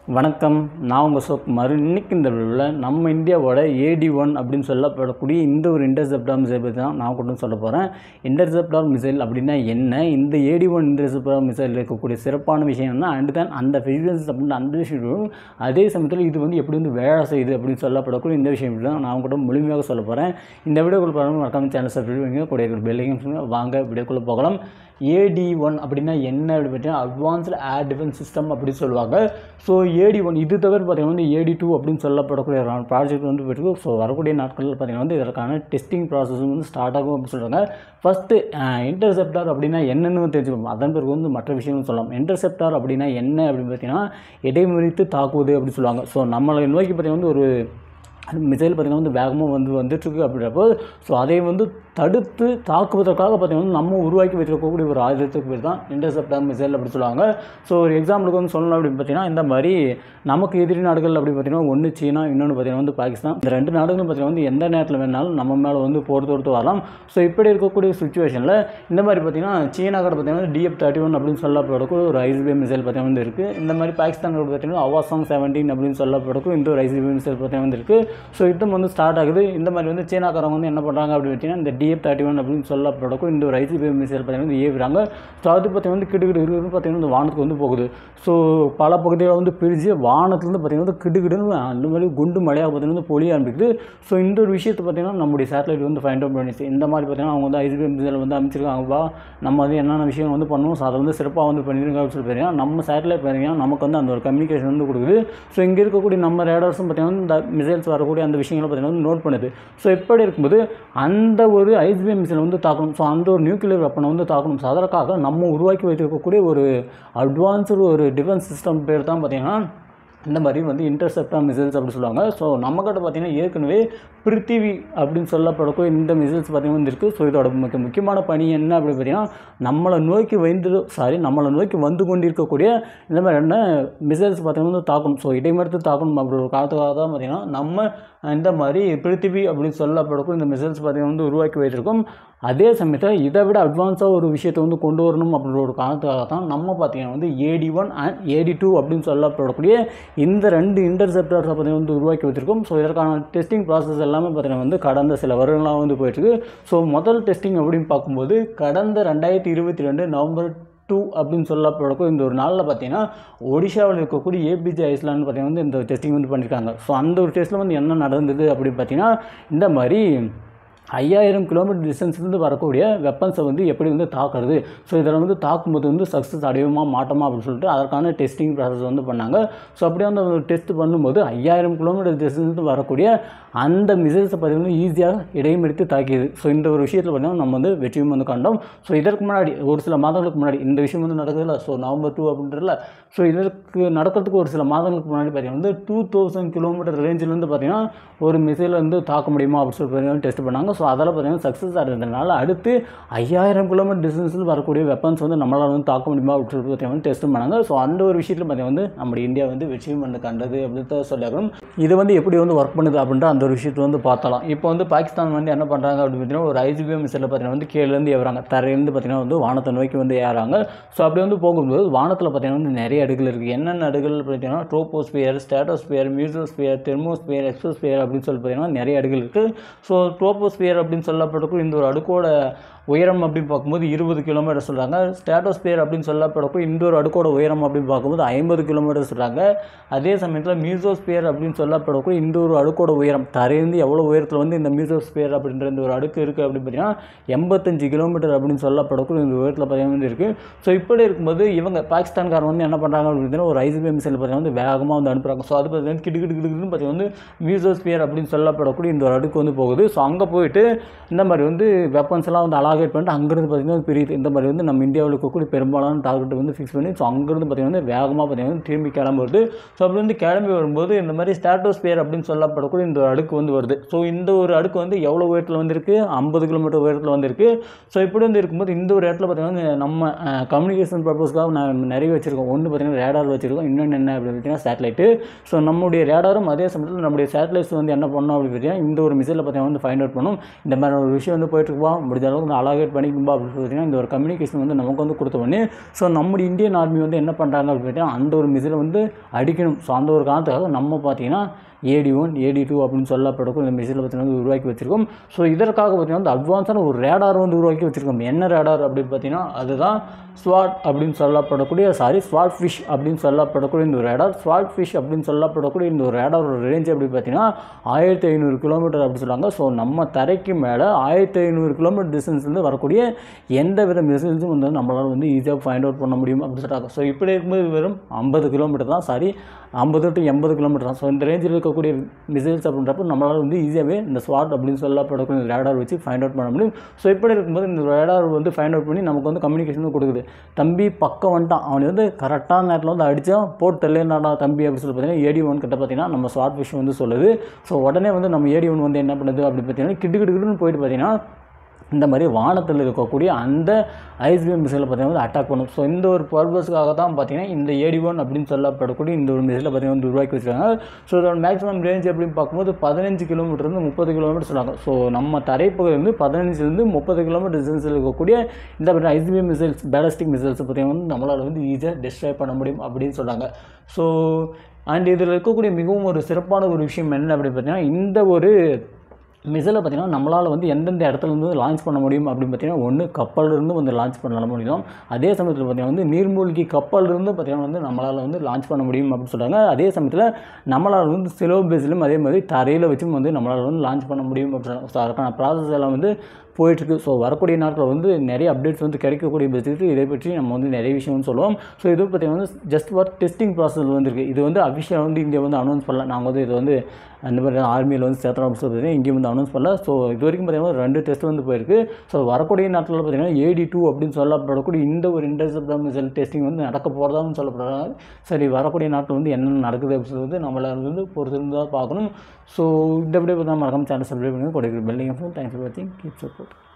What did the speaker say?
வணக்கம் நான் உங்கள் சோக்குமார் இன்னைக்கு இந்த வீடியோவில் நம்ம இந்தியாவோட ஏடி ஒன் அப்படின்னு சொல்லப்படக்கூடிய இந்த ஒரு இன்டர்செப்டார் மிசைல் பற்றி தான் நான் கொண்டு வந்து சொல்ல போகிறேன் இன்டர்செப்டார் மிசைல் அப்படின்னா என்ன இந்த ஏடி ஒன் இன்டர்செப்டார் மிசைல் இருக்கக்கூடிய சிறப்பான விஷயம் என்ன அண்ட் தென் அந்த ஃபிசிகல்ஸ் அப்படின்ற அந்த விஷயம் அதே சமயத்தில் இது வந்து எப்படி வந்து வேலை செய்யுது அப்படின்னு சொல்லப்படக்கூடிய இந்த விஷயம் தான் நான் கூட முழுமையாக சொல்ல போகிறேன் இந்த வீடியோக்குள்ள பாருங்கள் மறக்காம சேனல் சப்ஸ்கிரைப் பண்ணுங்க கூட இருக்கிற பெல்லையும் வாங்க வீடியோக்குள்ளே போகலாம் ஏடி ஒன் அப்படின்னா என்ன அப்படின்னு பார்த்தீங்கன்னா அட்வான்ஸ்டு ஏர் டிஃபென்ஸ் சிஸ்டம் அப்படின்னு சொல்லுவாங்க ஸோ ஏடி ஒன் இது தவிர பார்த்தீங்கன்னா வந்து ஏடி டூ அப்படின்னு சொல்லப்படக்கூடிய ப்ராஜெக்ட் வந்து போயிட்டு ஸோ வரக்கூடிய நாட்களில் பார்த்தீங்கன்னா வந்து இதற்கான டெஸ்டிங் ப்ராசஸ் வந்து ஸ்டார்ட் ஆகும் அப்படின்னு சொல்கிறாங்க ஃபஸ்ட்டு இன்டர்செப்டார் அப்படின்னா என்னென்னு தெரிஞ்சுக்கணும் அதன் பிறகு வந்து மற்ற விஷயங்கள் சொல்லலாம் இன்டர்செப்டார் அப்படின்னா என்ன அப்படின்னு பார்த்தீங்கன்னா இடைமறித்து தாக்குவது அப்படின்னு சொல்லுவாங்க ஸோ நம்மளை நோக்கி பார்த்தீங்கன்னா வந்து ஒரு மிசைல் பார்த்திங்கன்னா வந்து வேகமாக வந்து வந்துட்டுருக்கு அப்படின்றப்போ ஸோ அதை வந்து தடுத்து தாக்குவதற்காக பார்த்திங்கன்னா நம்ம உருவாக்கி வச்சிருக்கக்கூடிய ஒரு ஆயுதத்துக்கு பேர் தான் இன்டர்செப்டார் மிசைல் அப்படி சொல்லுவாங்க ஸோ ஒரு எக்ஸாம்பிளுக்கு வந்து சொல்லணும் அப்படின்னு பார்த்தீங்கன்னா இந்த மாதிரி நமக்கு எதிரி நாடுகள் அப்படி பார்த்தீங்கன்னா ஒன்று சீனா இன்னொன்று பார்த்தீங்கன்னா வந்து பாகிஸ்தான் இந்த ரெண்டு நாடுகளும் பார்த்தீங்கன்னா வந்து எந்த நேரத்தில் வேணாலும் நம்ம மேலே வந்து போர் தொடுத்து வரலாம் ஸோ இப்படி இருக்கக்கூடிய சுச்சுவேஷனில் இந்த மாதிரி பார்த்தீங்கன்னா சீனா கூட பார்த்தீங்கன்னா டிஎஃப் தேர்ட்டி ஒன் அப்படின்னு சொல்லப்படக்கூடிய ஒரு ஐசிபிஎம் மிசைல் பார்த்தீங்கன்னா வந்து இருக்குது இந்த மாதிரி பாகிஸ்தான் கூட பார்த்தீங்கன்னா அவாசாங் செவன்டீன் அப்படின்னு சொல்லப்படக்கூடிய இந்த ஒரு ஐசிபிஎம் மிசைல் பார்த்தீங்கன்னா வந்து இருக்குது ஸோ யுத்தம் வந்து ஸ்டார்ட் ஆகுது இந்த மாதிரி வந்து சீனாக்காரங்க வந்து என்ன பண்ணுறாங்க அப்படின்னு பார்த்தீங்கன்னா இந்த டிஎஃப் தேர்ட்டி ஒன் அப்படின்னு சொல்லப்படக்கும் இந்த ஒரு ஐசிபிஎம் மிசைல் பார்த்தீங்கன்னா வந்து ஏவுறாங்க ஸோ அது பார்த்தீங்கன்னா வந்து கிடு கிடு கிடுன்னு பார்த்தீங்கன்னா இந்த வானத்துக்கு வந்து போகுது ஸோ பல பகுதிகளை வந்து பிரித்து வானத்துலேருந்து பார்த்தீங்கன்னா வந்து கிடு கிடுன்னு அந்த மாதிரி குண்டு மழையாக பார்த்தீங்கன்னா வந்து பொழிய ஆரம்பிக்குது ஸோ இந்த ஒரு விஷயத்தை பார்த்தீங்கன்னா நம்முடைய சேட்டலைட் வந்து ஃபைண்ட் அவுட் பண்ணிச்சு இந்த மாதிரி பார்த்தீங்கன்னா அவங்க வந்து ஐசிபிஎம் மிசைல் வந்து அமைச்சிருக்காங்கப்பா நம்ம வந்து என்னென்ன விஷயம் வந்து பண்ணுவோம் ஸோ அதை வந்து சிறப்பாக வந்து பண்ணிருங்க அப்படின்னு சொல்லி பார்த்தீங்கன்னா நம்ம சேட்டலைட் பார்த்தீங்கன்னா நமக்கு வந்து அந்த ஒரு கம்யூனிகேஷன் வந்து கொடுக்குது ஸோ இங்கே இருக்கக்கூடிய நம்ம ரேடார்ஸும் பார்த்தீங்கன்னா இந்த மிசைல்ஸ் வரக்கூடிய அந்த விஷயங்களை பார்த்தீங்கன்னா வந்து நோட் பண்ணுது ஸோ இப்படி இருக்கும்போது அந்த ஒரு ஐசிபிஎம் மிசைல் வந்து தாக்கணும் ஸோ அந்த ஒரு நியூக்ளியர் வெப்பனை வந்து தாக்கணும் ஸோ அதற்காக நம்ம உருவாக்கி வைத்திருக்கக்கூடிய ஒரு அட்வான்ஸ்டு ஒரு டிஃபென்ஸ் சிஸ்டம் பேர் தான் பார்த்தீங்கன்னா இந்த மாதிரி வந்து இன்டர்செப்டார் மிசைல்ஸ் அப்படி சொல்லுவாங்க ஸோ நம்மக்கிட்ட பார்த்தீங்கன்னா ஏற்கனவே பிருத்திவி அப்படின்னு சொல்லப்படக்கூடிய இந்த மிசைல்ஸ் பார்த்தீங்கன்னா வந்து இருக்குது ஸோ இதோட முக்கிய முக்கியமான பணி என்ன அப்படின்னு பார்த்தீங்கன்னா நம்மளை நோக்கி வந்து சாரி நம்மளை நோக்கி வந்து கொண்டிருக்கக்கூடிய இந்த மாதிரி என்ன மிசைல்ஸ் பார்த்தீங்கன்னா வந்து தாக்கணும் ஸோ இடைமறுத்து தாக்கணும் அப்படி ஒரு காலத்துக்காக தான் பார்த்தீங்கன்னா நம்ம இந்த மாதிரி பிருத்திவி அப்படின்னு சொல்லப்படக்கூடிய இந்த மிசைல்ஸ் பார்த்தீங்கன்னா வந்து உருவாக்கி வைத்திருக்கோம் அதே சமயத்தில் இதை விட அட்வான்ஸாக ஒரு விஷயத்தை வந்து கொண்டு வரணும் அப்படின்ற ஒரு காரணத்துக்காக தான் நம்ம பார்த்தீங்கன்னா வந்து AT one and AT two அப்படின்னு சொல்லப்படக்கூடிய இந்த ரெண்டு இன்டர்செப்டர்ஸை பார்த்தீங்கன்னா வந்து உருவாக்கி வச்சிருக்கோம் ஸோ இதற்கான டெஸ்டிங் ப்ராசஸ் எல்லாமே பார்த்தீங்கன்னா வந்து கடந்த சில வருடங்களாக வந்து போயிட்டுருக்கு ஸோ முதல் டெஸ்டிங் அப்படின்னு பார்க்கும்போது கடந்த ரெண்டாயிரத்தி இருபத்தி ரெண்டு நவம்பர் டூ அப்படின்னு சொல்லப்படக்கும் இந்த ஒரு நாளில் பார்த்தீங்கன்னா ஒடிஷாவில் இருக்கக்கூடிய ஏபிஜே ஐஸ்லான்னு பார்த்தீங்கன்னா வந்து இந்த டெஸ்டிங் வந்து பண்ணியிருக்காங்க ஸோ அந்த ஒரு டெஸ்ட்டில் வந்து என்ன நடந்தது அப்படின்னு பார்த்தீங்கன்னா இந்த மாதிரி ஐயாயிரம் கிலோமீட்டர் டிஸ்டன்ஸ்லேருந்து வரக்கூடிய வெப்பன்ஸை வந்து எப்படி வந்து தாக்குறது ஸோ இதில் வந்து தாக்கும்போது வந்து சக்ஸஸ் அடையுமா மாட்டோமா அப்படின்னு சொல்லிட்டு அதற்கான டெஸ்டிங் ப்ராசஸ் வந்து பண்ணாங்க ஸோ அப்படியே வந்து டெஸ்ட் பண்ணும்போது ஐயாயிரம் கிலோமீட்டர் டிஸ்டன்ஸ்லேருந்து வரக்கூடிய அந்த மிசைல்ஸை பார்த்தீங்கன்னா ஈஸியாக இடைமறித்து தாக்கியது ஸோ இந்த ஒரு விஷயத்தில் பார்த்தீங்கன்னா நம்ம வந்து வெற்றியும் வந்து கண்டோம் ஸோ இதற்கு முன்னாடி ஒரு சில மாதங்களுக்கு முன்னாடி இந்த விஷயம் வந்து நடக்குதுல்ல ஸோ நவம்பர் டூ அப்படின்றதுல ஸோ இதற்கு நடக்கிறதுக்கு ஒரு சில மாதங்களுக்கு முன்னாடி பார்த்தீங்கன்னா வந்து டூ தௌசண்ட் கிலோமீட்டர் ரேஞ்சிலேருந்து பார்த்தீங்கன்னா ஒரு மிசைலை வந்து தாக்க முடியுமா அப்படின்னு சொல்லி பார்த்தீங்கன்னா டெஸ்ட் பண்ணாங்க ஸோ அதில் பார்த்தீங்கன்னா சக்ஸஸ் ஆகிறதுனால அடுத்து ஐயாயிரம் கிலோமீட்டர் டிஸ்டன்ஸில் வரக்கூடிய வெப்பன்ஸ் வந்து நம்மளால் வந்து தாக்க முடியுமா அப்படின்னு சொல்லி பார்த்தீங்கன்னா டெஸ்ட் பண்ணாங்க ஸோ அந்த ஒரு விஷயத்தில் பார்த்தீங்கன்னா வந்து நம்ம இந்தியா வந்து வெற்றியும் வந்து கண்டது அப்படின்னு தான் சொல்லியாகணும் இது வந்து எப்படி வந்து ஒர்க் பண்ணுது அப்படின்ற அந்த ஒரு விஷயத்தை வந்து பார்த்தலாம் இப்போ வந்து பாகிஸ்தான் வந்து என்ன பண்ணுறாங்க அப்படின்னு பார்த்தீங்கன்னா ஒரு ஐசிபிஎம் மிசைலில் பார்த்தீங்கன்னா வந்து கீழேருந்து ஏறாங்க தரையிலேருந்து பார்த்தீங்கன்னா வந்து வானத்தை நோக்கி வந்து ஏறாங்க ஸோ அப்படி வந்து போகும்போது வானத்தில் பார்த்தீங்கன்னா வந்து நிறைய அடுக்குகள் இருக்குது என்னென்ன அடுக்குகள் பார்த்தீங்கன்னா troposphere stratosphere mesosphere thermosphere exosphere அப்படின்னு சொல்லி பார்த்தீங்கன்னா நிறைய அடுக்குகள் இருக்குது ஸோ ட்ரோபோஸ்பியர் அப்படின்னு சொல்லப்படக்கூடிய இந்த ஒரு அடுக்கோட உயரம் அப்படின்னு பார்க்கும்போது இருபது கிலோமீட்டர் சொல்கிறாங்க ஸ்டேட்டோஸ்பியர் அப்படின்னு சொல்லப்படக்கும் இந்த ஒரு அடுக்கோட உயரம் அப்படின்னு பார்க்கும்போது ஐம்பது கிலோமீட்டர் சொல்கிறாங்க அதே சமயத்தில் மியூசோஸ்பியர் அப்படின்னு சொல்லப்படக்கூடிய இந்த ஒரு அடுக்கோட உயரம் தரையிருந்து எவ்வளோ உயரத்தில் வந்து இந்த மியூசோஸ்பியர் அப்படின்ற இந்த ஒரு அடுக்கு இருக்குது அப்படின்னு பார்த்தீங்கன்னா எண்பத்தஞ்சு கிலோமீட்டர் அப்படின்னு சொல்லப்படக்கூடிய இந்த உயரத்தில் பார்த்தீங்கன்னா வந்து இருக்குது ஸோ இப்படி இருக்கும்போது இவங்க பாகிஸ்தான்காரன் வந்து என்ன பண்ணுறாங்க அப்படின்னு பார்த்தீங்கன்னா ஒரு ஐசிபிஎம் மிசைல் பார்த்தீங்கன்னா வந்து வேகமாக வந்து அனுப்புகிறாங்க ஸோ அது பார்த்தீங்கன்னா கிடு கிடு கிடுன்னு பார்த்தீங்கன்னா வந்து மியூசோஸ்பியர் அப்படின்னு சொல்லப்படக்கூடிய இந்த ஒரு அடுக்கு வந்து போகுது ஸோ அங்கே போயிட்டு இந்த மாதிரி வந்து வெப்பன்ஸ் எல்லாம் வந்து அலாகேட் பண்ணிட்டு அங்கேருந்து பார்த்தீங்கன்னா பிரியுது இந்த மாதிரி வந்து நம்ம இந்தியாவில் இருக்கக்கூடிய பெரும்பாலான டார்கெட் வந்து ஃபிக்ஸ் பண்ணி ஸோ அங்கேருந்து பார்த்தீங்கன்னா வந்து வேகமாக பார்த்தீங்கன்னா திரும்பி கிளம்புறது ஸோ அப்படி வந்து கிளம்பி வரும்போது இந்த மாதிரி ஸ்டாட்டோஸ்பியர் அப்படின்னு சொல்லப்படக்கூடிய இந்த ஒரு அடுக்கு வந்து வருது ஸோ இந்த ஒரு அடுக்கு வந்து எவ்வளோ உயரத்தில் வந்திருக்கு ஐம்பது கிலோமீட்டர் உயரத்தில் வந்திருக்கு ஸோ இப்படி வந்து இருக்கும்போது இந்த ஒரு இடத்துல பார்த்தீங்கன்னா நம்ம கம்யூனிகேஷன் பர்பஸ்க்காக நான் நிறைய வச்சுருக்கோம் ஒன்று பார்த்தீங்கன்னா ரேடார் வச்சுருக்கோம் இன்னொன்று என்ன அப்படின்னு பார்த்தீங்கன்னா சேட்டலைட்டு ஸோ நம்முடைய ரேடாரும் அதே சமயத்தில் நம்முடைய சேட்டலைட்ஸ் வந்து என்ன பண்ணோம் அப்படின்னு பார்த்தீங்கன்னா இந்த ஒரு மிசைலில் பார்த்தீங்கன்னா வந்து ஃபைண்ட் அவுட் பண்ணும் இந்த மாதிரி ஒரு விஷயம் வந்து போயிட்டு இருப்போம் முடிஞ்ச அளவுக்கு வந்து அலாகேட் பண்ணிக்கும்பா அப்படின்னு பார்த்தீங்கன்னா இந்த ஒரு கம்யூனிகேஷன் வந்து நமக்கு வந்து கொடுத்த உடனே ஸோ நம்முடைய இந்தியன் ஆர்மி வந்து என்ன பண்ணுறாங்க அப்படின்னு பார்த்தீங்கன்னா அந்த ஒரு மிசிலை வந்து அடிக்கணும் ஸோ அந்த ஒரு காரணத்துக்காக நம்ம பார்த்தீங்கன்னா ஏடி ஒன் ஏடி டூ அப்படின்னு சொல்லப்படக்கும் இந்த மிசிலை பார்த்தீங்கன்னா வந்து உருவாக்கி வச்சிருக்கோம் ஸோ இதற்காக பார்த்தீங்கன்னா வந்து அட்வான்ஸான ஒரு ரேடார் வந்து உருவாக்கி வச்சிருக்கோம் என்ன ரேடார் அப்படின்னு பார்த்தீங்கன்னா அதுதான் ஸ்வாட் அப்படின்னு சொல்லப்படக்கூடிய சாரி ஸ்வாட் ஃபிஷ் அப்படின்னு சொல்லப்படக்கூடிய இந்த ஒரு ரேடார் ஸ்வாட் ஃபிஷ் அப்படின்னு சொல்லப்படக்கூடிய இந்த ஒரு ரேடாரோட ரேஞ்ச் அப்படின்னு பார்த்தீங்கன்னா ஆயிரத்தி ஐநூறு கிலோமீட்டர் அப்படி சொல்லுவாங்க ஸோ நம்ம தரைக்கு மேலே ஆயிரத்தி ஐநூறு கிலோமீட்டர் டிஸ்டன்ஸ்லேருந்து வரக்கூடிய எந்த வித மிசைல்ஸும் வந்து நம்மளால் வந்து ஈஸியாக ஃபைண்ட் அவுட் பண்ண முடியும் அப்படின்னு சொல்கிறாங்க ஸோ இப்படி இருக்கும்போது வெறும் ஐம்பது கிலோமீட்டர் தான் சாரி ஐம்பது டு எண்பது கிலோமீட்டர் தான் ஸோ இந்த ரேஞ்சில் இருக்கக்கூடிய மிசைல்ஸ் அப்படின்றப்ப நம்மளால் வந்து ஈஸியாகவே இந்த ஸ்வாட் அப்படின்னு சொல்லப்படக்கூடிய இந்த ரேடார் வச்சு ஃபைண்ட் அவுட் பண்ண முடியும் ஸோ இப்படி இருக்கும்போது இந்த ரேடார் வந்து ஃபைண்ட் அவுட் பண்ணி நமக்கு வந்து கம்யூனிகேஷன் கொடுக்குது தம்பி பக்கம் வந்துட்டான் அவனை வந்து கரெக்டான நேரத்தில் வந்து அடித்தா போட்டு தெரியலடா தம்பி அப்படின்னு சொல்லி பார்த்தீங்கன்னா ஏடி ஒன் கிட்ட பார்த்தீங்கன்னா நம்ம ஸ்வாட் விஷயம் வந்து சொல்லுது ஸோ உடனே வந்து நம்ம ஏடி ஒன் வந்து என்ன பண்ணுது அப்படின்னு பார்த்தீங்கன்னா கிட்டு கிட்டு கிட்டுன்னு போயிட்டு பார்த்தீங்கன்னா இந்த மாதிரி வானத்தில் இருக்கக்கூடிய அந்த ஐஸ்பிஎம் மிசைலை பார்த்தீங்கன்னா வந்து அட்டாக் பண்ணும் ஸோ இந்த ஒரு பர்பஸ்க்காக தான் பார்த்தீங்கன்னா இந்த ஏடி ஒன் அப்படின்னு சொல்லப்படக்கூடிய இந்த ஒரு மிசைலை பார்த்தீங்கன்னா வந்து உருவாக்கி வச்சிருக்காங்க ஸோ இதோட மேக்ஸிமம் ரேஞ்ச் அப்படின்னு பார்க்கும்போது பதினஞ்சு கிலோமீட்டர்லேருந்து முப்பது கிலோமீட்டர் சொல்லுவாங்க ஸோ நம்ம தரைப்பகுதியிலேருந்து பதினஞ்சுலேருந்து முப்பது கிலோமீட்டர் டிஸ்டன்ஸில் இருக்கக்கூடிய இந்த ஐஸ்பிஎம் மிசைல்ஸ் பேலஸ்டிக் மிசைல்ஸ் பார்த்தீங்கன்னா வந்து நம்மளால் வந்து ஈஸியாக டிஸ்ட்ராய் பண்ண முடியும் அப்படின்னு சொல்கிறாங்க ஸோ அண்ட் இதில் இருக்கக்கூடிய மிகவும் ஒரு சிறப்பான ஒரு விஷயம் என்ன அப்படின்னு பார்த்தீங்கன்னா இந்த ஒரு மிசைலை பார்த்தீங்கன்னா நம்மளால் வந்து எந்தெந்த இடத்துல இருந்து லான்ச் பண்ண முடியும் அப்படின்னு பார்த்தீங்கன்னா ஒன்று கப்பல்லேருந்து வந்து லான்ச் பண்ண முடியும் அதே சமயத்தில் பார்த்தீங்கன்னா வந்து நீர்மூழ்கி கப்பல்லேருந்து பார்த்தீங்கன்னா வந்து நம்மளால் வந்து லான்ச் பண்ண முடியும் அப்படின்னு சொல்கிறாங்க அதே சமயத்தில் நம்மளால் வந்து சிலோ பேஸ்லையும் அதே மாதிரி தரையில் வச்சும் வந்து நம்மளால் வந்து லான்ச் பண்ண முடியும் அப்படின்னு சொல்கிறாங்க ஸோ அதுக்கான ப்ராசஸ் எல்லாம் வந்து போயிட்டுருக்கு ஸோ வரக்கூடிய நாட்களில் வந்து நிறைய அப்டேட்ஸ் வந்து கிடைக்கக்கூடிய பட்சத்துக்கு இதை பற்றி நம்ம வந்து நிறைய விஷயம் வந்து சொல்லுவோம் ஸோ இது பார்த்தீங்கன்னா ஜஸ்ட் ஃபார் டெஸ்டிங் ப்ராசஸ் வந்திருக்கு இது வந்து அஃபிஷியல் வந்து இங்கே வந்து அனௌன்ஸ் பண்ணல நாங்கள் வந்து இது வந்து அந்த மாதிரி ஆர்மியில் வந்து சேர்த்துறோம் அப்படின்னு சொல்லி இங்கேயும் வந்து அனௌன்ஸ் பண்ணல ஸோ இது வரைக்கும் பார்த்தீங்கன்னா ரெண்டு டெஸ்ட் வந்து போயிருக்கு ஸோ வரக்கூடிய நாட்களில் பார்த்தீங்கன்னா ஏடி டூ அப்படின்னு சொல்லப்படக்கூடிய இந்த ஒரு இன்டர்செப்ட் மிசைல் டெஸ்டிங் வந்து நடக்க போகிறதான்னு சொல்லப்படுறாங்க சரி வரக்கூடிய நாட்டில் வந்து என்னென்ன நடக்குது அப்படின்னு சொல்லிட்டு நம்மளால் வந்து பொறுத்திருந்து தான் பார்க்கணும் ஸோ இந்த வீடியோ பார்த்தா மறக்காம சேனல் சப்ஸ்கிரைப் பண்ணுங்கள் கொடுக்குற பெல்லிங் ஃபோன் தேங்க்ஸ் ஃபார் வாட்சிங் கீப் சப்போர்ட்